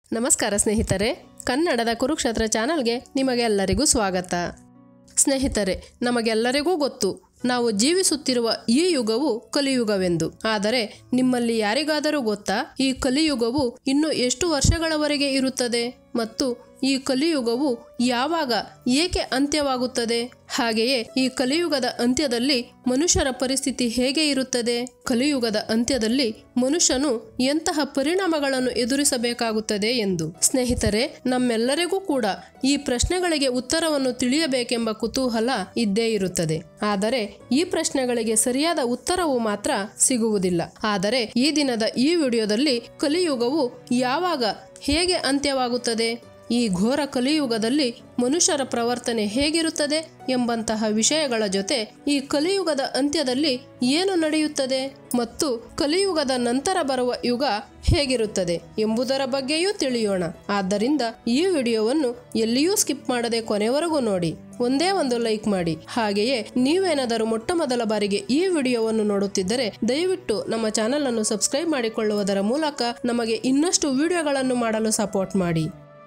ನಮಸ್ಕಾರ ಸ್ನೇಹಿತರೆ ಕನ್ನಡದ ಕುರುಕ್ಷೇತ್ರ ಚಾನಲ್ಗೆ ನಿಮಗೆಲ್ಲರಿಗೂ ಸ್ವಾಗತ ಸ್ನೇಹಿತರೆ ನಮಗೆಲ್ಲರಿಗೂ ಗೊತ್ತು ನಾವು ಜೀವಿಸುತ್ತಿರುವ ಈ ಯುಗವು ಕಲಿಯುಗವೆಂದು ಆದರೆ ನಿಮ್ಮಲ್ಲಿ ಯಾರಿಗಾದರೂ ಗೊತ್ತಾ ಈ ಕಲಿಯುಗವು ಇನ್ನು ಎಷ್ಟು ವರ್ಷಗಳವರೆಗೆ ಇರುತ್ತದೆ ಮತ್ತು ಈ ಕಲಿಯುಗವು ಯಾವಾಗ ಏಕೆ ಅಂತ್ಯವಾಗುತ್ತದೆ ಹಾಗೆಯೇ ಈ ಕಲಿಯುಗದ ಅಂತ್ಯದಲ್ಲಿ ಮನುಷ್ಯರ ಪರಿಸ್ಥಿತಿ ಹೇಗೆ ಇರುತ್ತದೆ ಕಲಿಯುಗದ ಅಂತ್ಯದಲ್ಲಿ ಮನುಷ್ಯನು ಎಂತಹ ಪರಿಣಾಮಗಳನ್ನು ಎದುರಿಸಬೇಕಾಗುತ್ತದೆ ಎಂದು ಸ್ನೇಹಿತರೆ ನಮ್ಮೆಲ್ಲರಿಗೂ ಕೂಡ ಈ ಪ್ರಶ್ನೆಗಳಿಗೆ ಉತ್ತರವನ್ನು ತಿಳಿಯಬೇಕೆಂಬ ಕುತೂಹಲ ಇದ್ದೇ ಇರುತ್ತದೆ ಆದರೆ ಈ ಪ್ರಶ್ನೆಗಳಿಗೆ ಸರಿಯಾದ ಉತ್ತರವು ಮಾತ್ರ ಸಿಗುವುದಿಲ್ಲ ಆದರೆ ಈ ದಿನದ ಈ ವಿಡಿಯೋದಲ್ಲಿ ಕಲಿಯುಗವು ಯಾವಾಗ ಹೇಗೆ ಅಂತ್ಯವಾಗುತ್ತದೆ ಈ ಘೋರ ಕಲಿಯುಗದಲ್ಲಿ ಮನುಷ್ಯರ ಪ್ರವರ್ತನೆ ಹೇಗಿರುತ್ತದೆ ಎಂಬಂತಹ ವಿಷಯಗಳ ಜೊತೆ ಈ ಕಲಿಯುಗದ ಅಂತ್ಯದಲ್ಲಿ ಏನು ನಡೆಯುತ್ತದೆ ಮತ್ತು ಕಲಿಯುಗದ ನಂತರ ಬರುವ ಯುಗ ಹೇಗಿರುತ್ತದೆ ಎಂಬುದರ ಬಗ್ಗೆಯೂ ತಿಳಿಯೋಣ ಆದ್ದರಿಂದ ಈ ವಿಡಿಯೋವನ್ನು ಎಲ್ಲಿಯೂ ಸ್ಕಿಪ್ ಮಾಡದೆ ಕೊನೆವರೆಗೂ ನೋಡಿ ಒಂದೇ ಒಂದು ಲೈಕ್ ಮಾಡಿ ಹಾಗೆಯೇ ನೀವೇನಾದರೂ ಮೊಟ್ಟ ಮೊದಲ ಬಾರಿಗೆ ಈ ವಿಡಿಯೋವನ್ನು ನೋಡುತ್ತಿದ್ದರೆ ದಯವಿಟ್ಟು ನಮ್ಮ ಚಾನಲ್ ಅನ್ನು ಸಬ್ಸ್ಕ್ರೈಬ್ ಮಾಡಿಕೊಳ್ಳುವುದರ ಮೂಲಕ ನಮಗೆ ಇನ್ನಷ್ಟು ವಿಡಿಯೋಗಳನ್ನು ಮಾಡಲು ಸಪೋರ್ಟ್ ಮಾಡಿ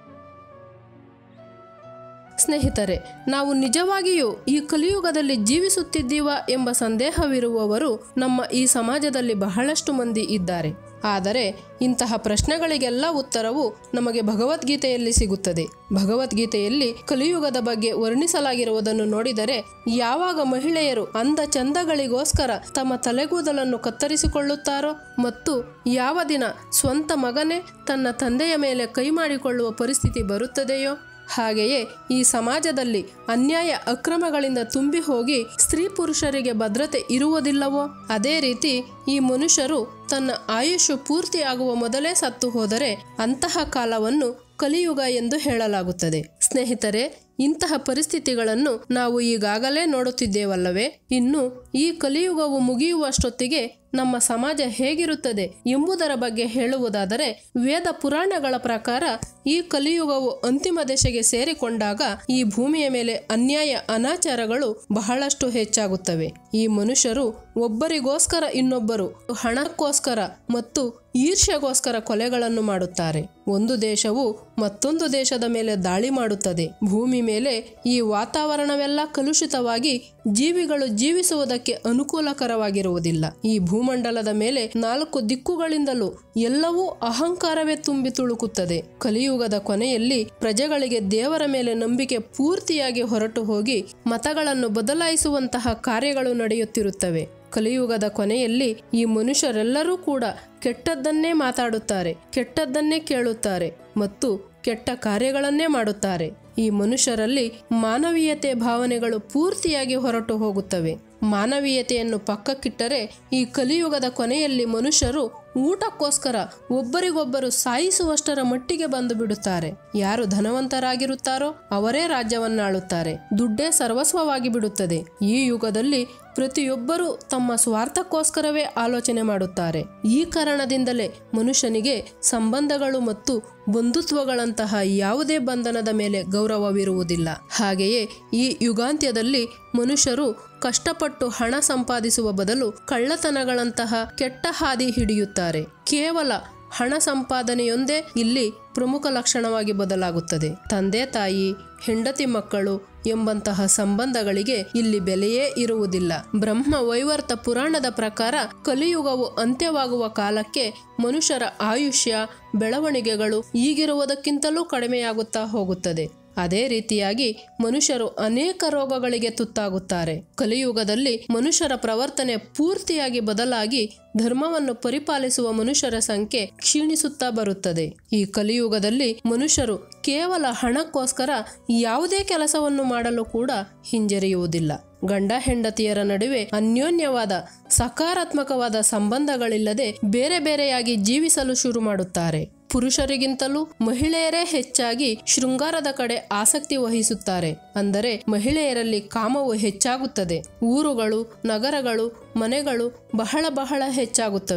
ಸ್ನೇಹಿತರೆ ನಾವು ನಿಜವಾಗಿಯೂ ಈ ಕಲಿಯುಗದಲ್ಲಿ ಜೀವಿಸುತ್ತಿದ್ದೀವ ಎಂಬ ಸಂದೇಹವಿರುವವರು ನಮ್ಮ ಈ ಸಮಾಜದಲ್ಲಿ ಬಹಳಷ್ಟು ಮಂದಿ ಇದ್ದಾರೆ ಆದರೆ ಇಂತಹ ಪ್ರಶ್ನೆಗಳಿಗೆಲ್ಲ ಉತ್ತರವು ನಮಗೆ ಭಗವದ್ಗೀತೆಯಲ್ಲಿ ಸಿಗುತ್ತದೆ ಭಗವದ್ಗೀತೆಯಲ್ಲಿ ಕಲಿಯುಗದ ಬಗ್ಗೆ ವರ್ಣಿಸಲಾಗಿರುವುದನ್ನು ನೋಡಿದರೆ ಯಾವಾಗ ಮಹಿಳೆಯರು ಅಂದ ಚಂದಗಳಿಗೋಸ್ಕರ ತಮ್ಮ ತಲೆಗೂದಲನ್ನು ಕತ್ತರಿಸಿಕೊಳ್ಳುತ್ತಾರೋ ಮತ್ತು ಯಾವ ದಿನ ಸ್ವಂತ ಮಗನೇ ತನ್ನ ತಂದೆಯ ಮೇಲೆ ಕೈ ಮಾಡಿಕೊಳ್ಳುವ ಪರಿಸ್ಥಿತಿ ಬರುತ್ತದೆಯೋ ಹಾಗೆಯೇ ಈ ಸಮಾಜದಲ್ಲಿ ಅನ್ಯಾಯ ಅಕ್ರಮಗಳಿಂದ ತುಂಬಿ ಹೋಗಿ ಸ್ತ್ರೀ ಪುರುಷರಿಗೆ ಭದ್ರತೆ ಇರುವುದಿಲ್ಲವೋ ಅದೇ ರೀತಿ ಈ ಮನುಷ್ಯರು ತನ್ನ ಆಯುಷ್ಯು ಪೂರ್ತಿಯಾಗುವ ಮೊದಲೇ ಸತ್ತು ಹೋದರೆ ಅಂತಹ ಕಾಲವನ್ನು ಕಲಿಯುಗ ಎಂದು ಹೇಳಲಾಗುತ್ತದೆ ಸ್ನೇಹಿತರೆ ಇಂತಹ ಪರಿಸ್ಥಿತಿಗಳನ್ನು ನಾವು ಈಗಾಗಲೇ ನೋಡುತ್ತಿದ್ದೇವಲ್ಲವೇ ಇನ್ನು ಈ ಕಲಿಯುಗವು ಮುಗಿಯುವಷ್ಟೊತ್ತಿಗೆ ನಮ್ಮ ಸಮಾಜ ಹೇಗಿರುತ್ತದೆ ಎಂಬುದರ ಬಗ್ಗೆ ಹೇಳುವುದಾದರೆ ವೇದ ಪುರಾಣಗಳ ಪ್ರಕಾರ ಈ ಕಲಿಯುಗವು ಅಂತಿಮ ದಶೆಗೆ ಸೇರಿಕೊಂಡಾಗ ಈ ಭೂಮಿಯ ಮೇಲೆ ಅನ್ಯಾಯ ಅನಾಚಾರಗಳು ಬಹಳಷ್ಟು ಹೆಚ್ಚಾಗುತ್ತವೆ ಈ ಮನುಷ್ಯರು ಒಬ್ಬರಿಗೋಸ್ಕರ ಇನ್ನೊಬ್ಬರು ಹಣಕ್ಕೋಸ್ಕರ ಮತ್ತು ಈರ್ಷ್ಯಗೋಸ್ಕರ ಕೊಲೆಗಳನ್ನು ಮಾಡುತ್ತಾರೆ ಒಂದು ದೇಶವು ಮತ್ತೊಂದು ದೇಶದ ಮೇಲೆ ದಾಳಿ ಮಾಡುತ್ತದೆ ಭೂಮಿ ಮೇಲೆ ಈ ವಾತಾವರಣವೆಲ್ಲ ಕಲುಷಿತವಾಗಿ ಜೀವಿಗಳು ಜೀವಿಸುವುದಕ್ಕೆ ಅನುಕೂಲಕರವಾಗಿರುವುದಿಲ್ಲ ಈ ಭೂಮಂಡಲದ ಮೇಲೆ ನಾಲ್ಕು ದಿಕ್ಕುಗಳಿಂದಲೂ ಎಲ್ಲವೂ ಅಹಂಕಾರವೇ ತುಂಬಿ ತುಳುಕುತ್ತದೆ ಕಲಿಯುಗದ ಕೊನೆಯಲ್ಲಿ ಪ್ರಜೆಗಳಿಗೆ ದೇವರ ಮೇಲೆ ನಂಬಿಕೆ ಪೂರ್ತಿಯಾಗಿ ಹೊರಟು ಹೋಗಿ ಮತಗಳನ್ನು ಬದಲಾಯಿಸುವಂತಹ ಕಾರ್ಯಗಳು ನಡೆಯುತ್ತಿರುತ್ತವೆ ಕಲಿಯುಗದ ಕೊನೆಯಲ್ಲಿ ಈ ಮನುಷ್ಯರೆಲ್ಲರೂ ಕೂಡ ಕೆಟ್ಟದ್ದನ್ನೇ ಮಾತಾಡುತ್ತಾರೆ ಕೆಟ್ಟದ್ದನ್ನೇ ಕೇಳುತ್ತಾರೆ ಮತ್ತು ಕೆಟ್ಟ ಕಾರ್ಯಗಳನ್ನೇ ಮಾಡುತ್ತಾರೆ ಈ ಮನುಷ್ಯರಲ್ಲಿ ಮಾನವೀಯತೆ ಭಾವನೆಗಳು ಪೂರ್ತಿಯಾಗಿ ಹೊರಟು ಹೋಗುತ್ತವೆ ಮಾನವೀಯತೆಯನ್ನು ಪಕ್ಕಕ್ಕಿಟ್ಟರೆ ಈ ಕಲಿಯುಗದ ಕೊನೆಯಲ್ಲಿ ಮನುಷ್ಯರು ಊಟಕ್ಕೋಸ್ಕರ ಒಬ್ಬರಿಗೊಬ್ಬರು ಸಾಯಿಸುವಷ್ಟರ ಮಟ್ಟಿಗೆ ಬಂದು ಬಿಡುತ್ತಾರೆ ಯಾರು ಧನವಂತರಾಗಿರುತ್ತಾರೋ ಅವರೇ ರಾಜ್ಯವನ್ನಾಳುತ್ತಾರೆ ದುಡ್ಡೇ ಸರ್ವಸ್ವವಾಗಿ ಬಿಡುತ್ತದೆ ಈ ಯುಗದಲ್ಲಿ ಪ್ರತಿಯೊಬ್ಬರೂ ತಮ್ಮ ಸ್ವಾರ್ಥಕ್ಕೋಸ್ಕರವೇ ಆಲೋಚನೆ ಮಾಡುತ್ತಾರೆ ಈ ಕಾರಣದಿಂದಲೇ ಮನುಷ್ಯನಿಗೆ ಸಂಬಂಧಗಳು ಮತ್ತು ಬಂಧುತ್ವಗಳಂತಹ ಯಾವುದೇ ಬಂಧನದ ಮೇಲೆ ಗೌರವವಿರುವುದಿಲ್ಲ ಹಾಗೆಯೇ ಈ ಯುಗಾಂತ್ಯದಲ್ಲಿ ಮನುಷ್ಯರು ಕಷ್ಟಪಟ್ಟು ಹಣ ಸಂಪಾದಿಸುವ ಬದಲು ಕಳ್ಳತನಗಳಂತಹ ಕೆಟ್ಟ ಹಾದಿ ಹಿಡಿಯುತ್ತಾರೆ ಕೇವಲ ಹಣ ಸಂಪಾದನೆಯೊಂದೇ ಇಲ್ಲಿ ಪ್ರಮುಖ ಲಕ್ಷಣವಾಗಿ ಬದಲಾಗುತ್ತದೆ ತಂದೆ ತಾಯಿ ಹೆಂಡತಿ ಮಕ್ಕಳು ಎಂಬಂತಹ ಸಂಬಂಧಗಳಿಗೆ ಇಲ್ಲಿ ಬೆಲೆಯೇ ಇರುವುದಿಲ್ಲ ಬ್ರಹ್ಮ ವೈವರ್ತ ಪುರಾಣದ ಪ್ರಕಾರ ಕಲಿಯುಗವು ಅಂತ್ಯವಾಗುವ ಕಾಲಕ್ಕೆ ಮನುಷ್ಯರ ಆಯುಷ್ಯ ಬೆಳವಣಿಗೆಗಳು ಈಗಿರುವುದಕ್ಕಿಂತಲೂ ಕಡಿಮೆಯಾಗುತ್ತಾ ಹೋಗುತ್ತದೆ ಅದೇ ರೀತಿಯಾಗಿ ಮನುಷ್ಯರು ಅನೇಕ ರೋಗಗಳಿಗೆ ತುತ್ತಾಗುತ್ತಾರೆ ಕಲಿಯುಗದಲ್ಲಿ ಮನುಷ್ಯರ ಪ್ರವರ್ತನೆ ಪೂರ್ತಿಯಾಗಿ ಬದಲಾಗಿ ಧರ್ಮವನ್ನು ಪರಿಪಾಲಿಸುವ ಮನುಷ್ಯರ ಸಂಖ್ಯೆ ಕ್ಷೀಣಿಸುತ್ತಾ ಬರುತ್ತದೆ ಈ ಕಲಿಯುಗದಲ್ಲಿ ಮನುಷ್ಯರು ಕೇವಲ ಹಣಕ್ಕೋಸ್ಕರ ಯಾವುದೇ ಕೆಲಸವನ್ನು ಮಾಡಲು ಕೂಡ ಹಿಂಜರಿಯುವುದಿಲ್ಲ ಗಂಡ ಹೆಂಡತಿಯರ ನಡುವೆ ಅನ್ಯೋನ್ಯವಾದ ಸಕಾರಾತ್ಮಕವಾದ ಸಂಬಂಧಗಳಿಲ್ಲದೆ ಬೇರೆ ಬೇರೆಯಾಗಿ ಜೀವಿಸಲು ಶುರು ಮಾಡುತ್ತಾರೆ ಪುರುಷರಿಗಿಂತಲೂ ಮಹಿಳೆಯರೇ ಹೆಚ್ಚಾಗಿ ಶೃಂಗಾರದ ಕಡೆ ಆಸಕ್ತಿ ವಹಿಸುತ್ತಾರೆ ಅಂದರೆ ಮಹಿಳೆಯರಲ್ಲಿ ಕಾಮವು ಹೆಚ್ಚಾಗುತ್ತದೆ ಊರುಗಳು ನಗರಗಳು ಮನೆಗಳು ಬಹಳ ಬಹಳ ಹೆಚ್ಚಾಗುತ್ತವೆ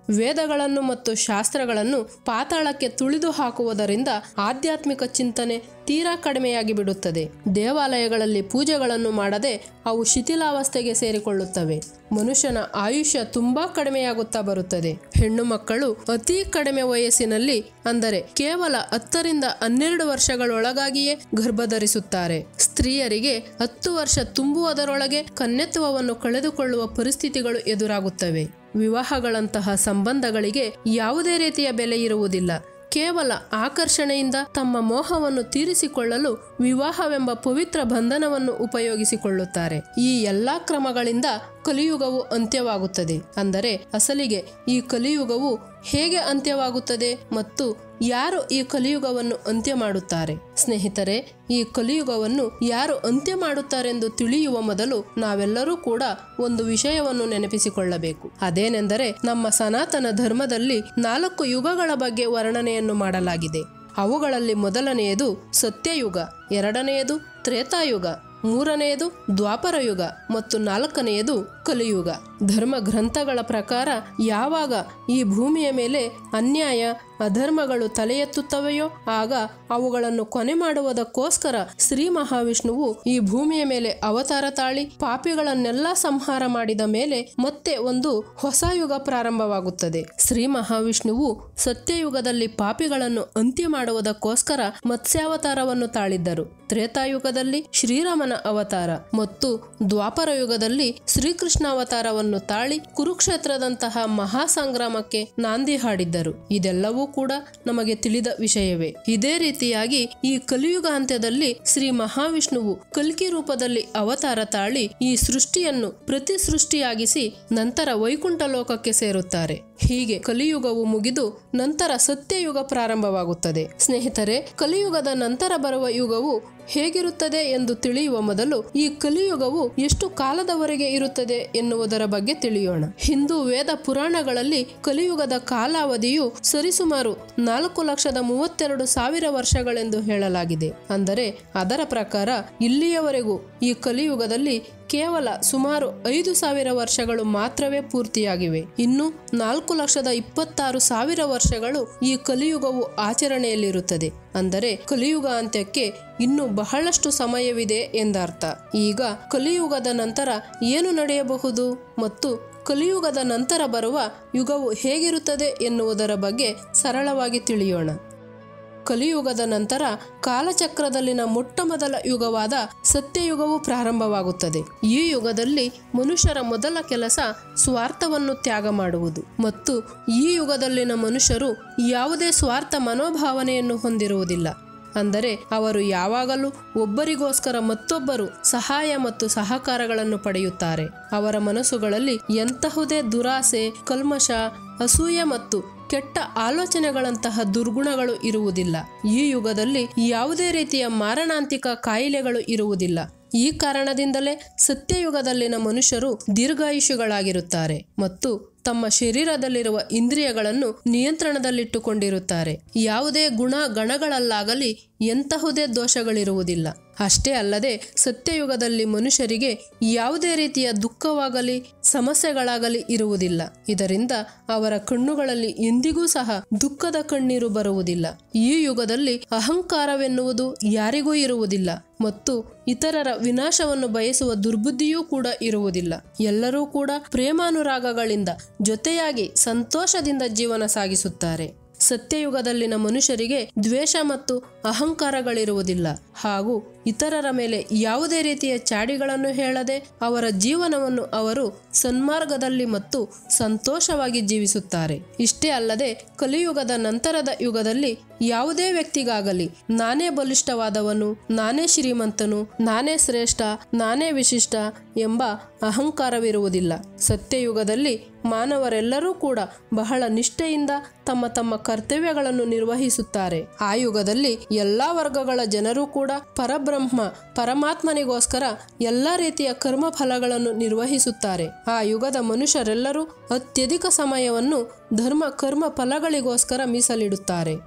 ವೇದಗಳನ್ನು ಮತ್ತು ಶಾಸ್ತ್ರಗಳನ್ನು ಪಾತಾಳಕ್ಕೆ ತುಳಿದು ಹಾಕುವುದರಿಂದ ಆಧ್ಯಾತ್ಮಿಕ ಚಿಂತನೆ ತೀರಾ ಕಡಿಮೆಯಾಗಿ ಬಿಡುತ್ತದೆ ದೇವಾಲಯಗಳಲ್ಲಿ ಪೂಜೆಗಳನ್ನು ಮಾಡದೆ ಅವು ಶಿಥಿಲಾವಸ್ಥೆಗೆ ಸೇರಿಕೊಳ್ಳುತ್ತವೆ ಮನುಷ್ಯನ ಆಯುಷ್ಯ ತುಂಬಾ ಕಡಿಮೆಯಾಗುತ್ತಾ ಬರುತ್ತದೆ ಹೆಣ್ಣು ಮಕ್ಕಳು ಅತಿ ಕಡಿಮೆ ವಯಸ್ಸಿನಲ್ಲಿ ಅಂದರೆ ಕೇವಲ ಹತ್ತರಿಂದ ಹನ್ನೆರಡು ವರ್ಷಗಳೊಳಗಾಗಿಯೇ ಗರ್ಭಧರಿಸುತ್ತಾರೆ ಸ್ತ್ರೀಯರಿಗೆ ಹತ್ತು ವರ್ಷ ತುಂಬುವುದರೊಳಗೆ ಕನ್ಯತ್ವವನ್ನು ಕಳೆದುಕೊಳ್ಳುವ ಪರಿಸ್ಥಿತಿಗಳು ಎದುರಾಗುತ್ತವೆ ವಿವಾಹಗಳಂತಹ ಸಂಬಂಧಗಳಿಗೆ ಯಾವುದೇ ರೀತಿಯ ಬೆಲೆ ಇರುವುದಿಲ್ಲ ಕೇವಲ ಆಕರ್ಷಣೆಯಿಂದ ತಮ್ಮ ಮೋಹವನ್ನು ತೀರಿಸಿಕೊಳ್ಳಲು ವಿವಾಹವೆಂಬ ಪವಿತ್ರ ಬಂಧನವನ್ನು ಉಪಯೋಗಿಸಿಕೊಳ್ಳುತ್ತಾರೆ ಈ ಎಲ್ಲಾ ಕ್ರಮಗಳಿಂದ ಕಲಿಯುಗವು ಅಂತ್ಯವಾಗುತ್ತದೆ ಅಂದರೆ ಅಸಲಿಗೆ ಈ ಕಲಿಯುಗವು ಹೇಗೆ ಅಂತ್ಯವಾಗುತ್ತದೆ ಮತ್ತು ಯಾರು ಈ ಕಲಿಯುಗವನ್ನು ಅಂತ್ಯ ಮಾಡುತ್ತಾರೆ ಸ್ನೇಹಿತರೆ ಈ ಕಲಿಯುಗವನ್ನು ಯಾರು ಅಂತ್ಯ ಮಾಡುತ್ತಾರೆಂದು ತಿಳಿಯುವ ಮೊದಲು ನಾವೆಲ್ಲರೂ ಕೂಡ ಒಂದು ವಿಷಯವನ್ನು ನೆನಪಿಸಿಕೊಳ್ಳಬೇಕು ಅದೇನೆಂದರೆ ನಮ್ಮ ಸನಾತನ ಧರ್ಮದಲ್ಲಿ ನಾಲ್ಕು ಯುಗಗಳ ಬಗ್ಗೆ ವರ್ಣನೆಯನ್ನು ಮಾಡಲಾಗಿದೆ ಅವುಗಳಲ್ಲಿ ಮೊದಲನೆಯದು ಸತ್ಯಯುಗ ಎರಡನೆಯದು ತ್ರೇತಾಯುಗ ಮೂರನೆಯದು ದ್ವಾಪರ ಯುಗ ಮತ್ತು ನಾಲ್ಕನೆಯದು ಕಲಿಯುಗ ಧರ್ಮ ಗ್ರಂಥಗಳ ಪ್ರಕಾರ ಯಾವಾಗ ಈ ಭೂಮಿಯ ಮೇಲೆ ಅನ್ಯಾಯ ಅಧರ್ಮಗಳು ತಲೆ ಎತ್ತುತ್ತವೆಯೋ ಆಗ ಅವುಗಳನ್ನು ಕೊನೆ ಮಾಡುವುದಕ್ಕೋಸ್ಕರ ಶ್ರೀ ಮಹಾವಿಷ್ಣುವು ಈ ಭೂಮಿಯ ಮೇಲೆ ಅವತಾರ ತಾಳಿ ಪಾಪಿಗಳನ್ನೆಲ್ಲ ಸಂಹಾರ ಮಾಡಿದ ಮೇಲೆ ಮತ್ತೆ ಒಂದು ಹೊಸ ಯುಗ ಪ್ರಾರಂಭವಾಗುತ್ತದೆ ಶ್ರೀ ಮಹಾವಿಷ್ಣುವು ಸತ್ಯಯುಗದಲ್ಲಿ ಪಾಪಿಗಳನ್ನು ಅಂತ್ಯ ಮಾಡುವುದಕ್ಕೋಸ್ಕರ ಮತ್ಸ್ಯಾವತಾರವನ್ನು ತಾಳಿದ್ದರು ತ್ರೇತಾಯುಗದಲ್ಲಿ ಶ್ರೀರಾಮನ ಅವತಾರ ಮತ್ತು ದ್ವಾಪರ ಯುಗದಲ್ಲಿ ಶ್ರೀಕೃಷ್ಣ ಅವತಾರವನ್ನು ತಾಳಿ ಕುರುಕ್ಷೇತ್ರದಂತಹ ಮಹಾ ಸಂಗ್ರಾಮಕ್ಕೆ ನಾಂದಿ ಹಾಡಿದ್ದರು ಇದೆಲ್ಲವೂ ಕೂಡ ನಮಗೆ ತಿಳಿದ ವಿಷಯವೇ ಇದೇ ರೀತಿಯಾಗಿ ಈ ಕಲಿಯುಗ ಅಂತ್ಯದಲ್ಲಿ ಶ್ರೀ ಮಹಾವಿಷ್ಣುವು ಕಲ್ಕಿ ರೂಪದಲ್ಲಿ ಅವತಾರ ತಾಳಿ ಈ ಸೃಷ್ಟಿಯನ್ನು ಪ್ರತಿ ಸೃಷ್ಟಿಯಾಗಿಸಿ ನಂತರ ವೈಕುಂಠ ಲೋಕಕ್ಕೆ ಸೇರುತ್ತಾರೆ ಹೀಗೆ ಕಲಿಯುಗವು ಮುಗಿದು ನಂತರ ಸತ್ಯಯುಗ ಪ್ರಾರಂಭವಾಗುತ್ತದೆ ಸ್ನೇಹಿತರೆ ಕಲಿಯುಗದ ನಂತರ ಬರುವ ಯುಗವು ಹೇಗಿರುತ್ತದೆ ಎಂದು ತಿಳಿಯುವ ಮೊದಲು ಈ ಕಲಿಯುಗವು ಎಷ್ಟು ಕಾಲದವರೆಗೆ ಇರುತ್ತದೆ ಎನ್ನುವುದರ ಬಗ್ಗೆ ತಿಳಿಯೋಣ ಹಿಂದೂ ವೇದ ಪುರಾಣಗಳಲ್ಲಿ ಕಲಿಯುಗದ ಕಾಲಾವಧಿಯು ಸರಿಸುಮಾರು ನಾಲ್ಕು ಲಕ್ಷದ ಮೂವತ್ತೆರಡು ಸಾವಿರ ವರ್ಷಗಳೆಂದು ಹೇಳಲಾಗಿದೆ ಅಂದರೆ ಅದರ ಪ್ರಕಾರ ಇಲ್ಲಿಯವರೆಗೂ ಈ ಕಲಿಯುಗದಲ್ಲಿ ಕೇವಲ ಸುಮಾರು ಐದು ಸಾವಿರ ವರ್ಷಗಳು ಮಾತ್ರವೇ ಪೂರ್ತಿಯಾಗಿವೆ ಇನ್ನು ನಾಲ್ಕು ಲಕ್ಷದ ಇಪ್ಪತ್ತಾರು ಸಾವಿರ ವರ್ಷಗಳು ಈ ಕಲಿಯುಗವು ಆಚರಣೆಯಲ್ಲಿರುತ್ತದೆ ಅಂದರೆ ಕಲಿಯುಗ ಅಂತ್ಯಕ್ಕೆ ಇನ್ನು ಬಹಳಷ್ಟು ಸಮಯವಿದೆ ಎಂದರ್ಥ ಈಗ ಕಲಿಯುಗದ ನಂತರ ಏನು ನಡೆಯಬಹುದು ಮತ್ತು ಕಲಿಯುಗದ ನಂತರ ಬರುವ ಯುಗವು ಹೇಗಿರುತ್ತದೆ ಎನ್ನುವುದರ ಬಗ್ಗೆ ಸರಳವಾಗಿ ತಿಳಿಯೋಣ ಕಲಿಯುಗದ ನಂತರ ಕಾಲಚಕ್ರದಲ್ಲಿನ ಮೊಟ್ಟಮೊದಲ ಯುಗವಾದ ಸತ್ಯಯುಗವು ಪ್ರಾರಂಭವಾಗುತ್ತದೆ ಈ ಯುಗದಲ್ಲಿ ಮನುಷ್ಯರ ಮೊದಲ ಕೆಲಸ ಸ್ವಾರ್ಥವನ್ನು ತ್ಯಾಗ ಮಾಡುವುದು ಮತ್ತು ಈ ಯುಗದಲ್ಲಿನ ಮನುಷ್ಯರು ಯಾವುದೇ ಸ್ವಾರ್ಥ ಮನೋಭಾವನೆಯನ್ನು ಹೊಂದಿರುವುದಿಲ್ಲ ಅಂದರೆ ಅವರು ಯಾವಾಗಲೂ ಒಬ್ಬರಿಗೋಸ್ಕರ ಮತ್ತೊಬ್ಬರು ಸಹಾಯ ಮತ್ತು ಸಹಕಾರಗಳನ್ನು ಪಡೆಯುತ್ತಾರೆ ಅವರ ಮನಸ್ಸುಗಳಲ್ಲಿ ಎಂತಹುದೇ ದುರಾಸೆ ಕಲ್ಮಶ ಅಸೂಯೆ ಮತ್ತು ಕೆಟ್ಟ ಆಲೋಚನೆಗಳಂತಹ ದುರ್ಗುಣಗಳು ಇರುವುದಿಲ್ಲ ಈ ಯುಗದಲ್ಲಿ ಯಾವುದೇ ರೀತಿಯ ಮಾರಣಾಂತಿಕ ಕಾಯಿಲೆಗಳು ಇರುವುದಿಲ್ಲ ಈ ಕಾರಣದಿಂದಲೇ ಸತ್ಯಯುಗದಲ್ಲಿನ ಮನುಷ್ಯರು ದೀರ್ಘಾಯುಷುಗಳಾಗಿರುತ್ತಾರೆ ಮತ್ತು ತಮ್ಮ ಶರೀರದಲ್ಲಿರುವ ಇಂದ್ರಿಯಗಳನ್ನು ನಿಯಂತ್ರಣದಲ್ಲಿಟ್ಟುಕೊಂಡಿರುತ್ತಾರೆ ಯಾವುದೇ ಗುಣ ಗಣಗಳಲ್ಲಾಗಲಿ ಎಂತಹುದೇ ದೋಷಗಳಿರುವುದಿಲ್ಲ ಅಷ್ಟೇ ಅಲ್ಲದೆ ಸತ್ಯಯುಗದಲ್ಲಿ ಮನುಷ್ಯರಿಗೆ ಯಾವುದೇ ರೀತಿಯ ದುಃಖವಾಗಲಿ ಸಮಸ್ಯೆಗಳಾಗಲಿ ಇರುವುದಿಲ್ಲ ಇದರಿಂದ ಅವರ ಕಣ್ಣುಗಳಲ್ಲಿ ಎಂದಿಗೂ ಸಹ ದುಃಖದ ಕಣ್ಣೀರು ಬರುವುದಿಲ್ಲ ಈ ಯುಗದಲ್ಲಿ ಅಹಂಕಾರವೆನ್ನುವುದು ಯಾರಿಗೂ ಇರುವುದಿಲ್ಲ ಮತ್ತು ಇತರರ ವಿನಾಶವನ್ನು ಬಯಸುವ ದುರ್ಬುದ್ಧಿಯೂ ಕೂಡ ಇರುವುದಿಲ್ಲ ಎಲ್ಲರೂ ಕೂಡ ಪ್ರೇಮಾನುರಾಗಗಳಿಂದ ಜೊತೆಯಾಗಿ ಸಂತೋಷದಿಂದ ಜೀವನ ಸಾಗಿಸುತ್ತಾರೆ ಸತ್ಯಯುಗದಲ್ಲಿನ ಮನುಷ್ಯರಿಗೆ ದ್ವೇಷ ಮತ್ತು ಅಹಂಕಾರಗಳಿರುವುದಿಲ್ಲ ಹಾಗೂ ಇತರರ ಮೇಲೆ ಯಾವುದೇ ರೀತಿಯ ಚಾಡಿಗಳನ್ನು ಹೇಳದೆ ಅವರ ಜೀವನವನ್ನು ಅವರು ಸನ್ಮಾರ್ಗದಲ್ಲಿ ಮತ್ತು ಸಂತೋಷವಾಗಿ ಜೀವಿಸುತ್ತಾರೆ ಇಷ್ಟೇ ಅಲ್ಲದೆ ಕಲಿಯುಗದ ನಂತರದ ಯುಗದಲ್ಲಿ ಯಾವುದೇ ವ್ಯಕ್ತಿಗಾಗಲಿ ನಾನೇ ಬಲಿಷ್ಠವಾದವನು ನಾನೇ ಶ್ರೀಮಂತನು ನಾನೇ ಶ್ರೇಷ್ಠ ನಾನೇ ವಿಶಿಷ್ಟ ಎಂಬ ಅಹಂಕಾರವಿರುವುದಿಲ್ಲ ಸತ್ಯಯುಗದಲ್ಲಿ ಮಾನವರೆಲ್ಲರೂ ಕೂಡ ಬಹಳ ನಿಷ್ಠೆಯಿಂದ ತಮ್ಮ ತಮ್ಮ ಕರ್ತವ್ಯಗಳನ್ನು ನಿರ್ವಹಿಸುತ್ತಾರೆ ಆ ಯುಗದಲ್ಲಿ ಎಲ್ಲಾ ವರ್ಗಗಳ ಜನರು ಕೂಡ ಪರಬ್ರಹ್ಮ ಪರಮಾತ್ಮನಿಗೋಸ್ಕರ ಎಲ್ಲಾ ರೀತಿಯ ಕರ್ಮ ಫಲಗಳನ್ನು ನಿರ್ವಹಿಸುತ್ತಾರೆ ಆ ಯುಗದ ಮನುಷ್ಯರೆಲ್ಲರೂ ಅತ್ಯಧಿಕ ಸಮಯವನ್ನು ಧರ್ಮ ಕರ್ಮ ಫಲಗಳಿಗೋಸ್ಕರ ಮೀಸಲಿಡುತ್ತಾರೆ ಸದಾ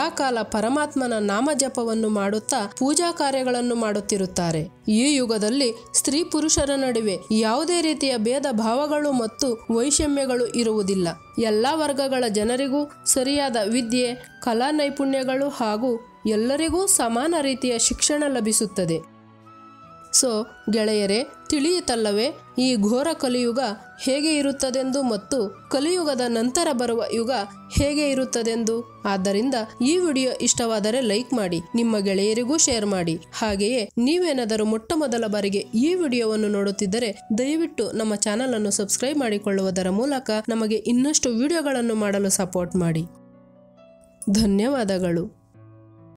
ಸದಾಕಾಲ ಪರಮಾತ್ಮನ ನಾಮಜಪವನ್ನು ಮಾಡುತ್ತಾ ಪೂಜಾ ಕಾರ್ಯಗಳನ್ನು ಮಾಡುತ್ತಿರುತ್ತಾರೆ ಈ ಯುಗದಲ್ಲಿ ಸ್ತ್ರೀ ಪುರುಷರ ನಡುವೆ ಯಾವುದೇ ರೀತಿಯ ಭೇದ ಭಾವಗಳು ಮತ್ತು ವೈಷಮ್ಯಗಳು ಇರುವುದಿಲ್ಲ ಎಲ್ಲ ವರ್ಗಗಳ ಜನರಿಗೂ ಸರಿಯಾದ ವಿದ್ಯೆ ಕಲಾ ನೈಪುಣ್ಯಗಳು ಹಾಗೂ ಎಲ್ಲರಿಗೂ ಸಮಾನ ರೀತಿಯ ಶಿಕ್ಷಣ ಲಭಿಸುತ್ತದೆ ಸೊ ಗೆಳೆಯರೇ ತಿಳಿಯಿತಲ್ಲವೇ ಈ ಘೋರ ಕಲಿಯುಗ ಹೇಗೆ ಇರುತ್ತದೆಂದು ಮತ್ತು ಕಲಿಯುಗದ ನಂತರ ಬರುವ ಯುಗ ಹೇಗೆ ಇರುತ್ತದೆಂದು ಆದ್ದರಿಂದ ಈ ವಿಡಿಯೋ ಇಷ್ಟವಾದರೆ ಲೈಕ್ ಮಾಡಿ ನಿಮ್ಮ ಗೆಳೆಯರಿಗೂ ಶೇರ್ ಮಾಡಿ ಹಾಗೆಯೇ ನೀವೇನಾದರೂ ಮೊಟ್ಟ ಮೊದಲ ಬಾರಿಗೆ ಈ ವಿಡಿಯೋವನ್ನು ನೋಡುತ್ತಿದ್ದರೆ ದಯವಿಟ್ಟು ನಮ್ಮ ಚಾನಲ್ ಅನ್ನು ಸಬ್ಸ್ಕ್ರೈಬ್ ಮಾಡಿಕೊಳ್ಳುವುದರ ಮೂಲಕ ನಮಗೆ ಇನ್ನಷ್ಟು ವಿಡಿಯೋಗಳನ್ನು ಮಾಡಲು ಸಪೋರ್ಟ್ ಮಾಡಿ ಧನ್ಯವಾದಗಳು